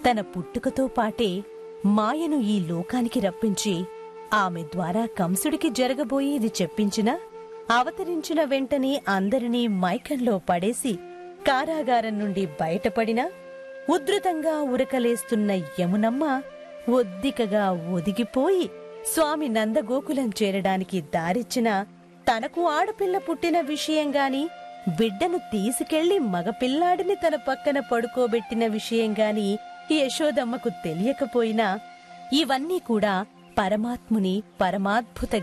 తన పుట్టుకతో పాటే మాయను ఈ లోకానికి రప్పించి ఆమె ద్వారా కంసుడికి జరగబోయేది చెప్పించిన అవతరించిన వెంటనే అందరినీ మైకంలో పడేసి కారాగారం నుండి బయటపడిన ఉధృతంగా ఉరకలేస్తున్న యమునమ్మ ఒద్దికగా ఒదిగిపోయి స్వామి నందగోకులం చేరడానికి దారిచ్చిన తనకు ఆడపిల్ల పుట్టిన విషయంగాని బిడ్డను తీసుకెళ్లి మగపిల్లాడిని తన పక్కన పడుకోబెట్టిన విషయంగాని యశోదమ్మకు తెలియకపోయినా ఇవన్నీ కూడా పరమాత్ముని పరమాద్భుత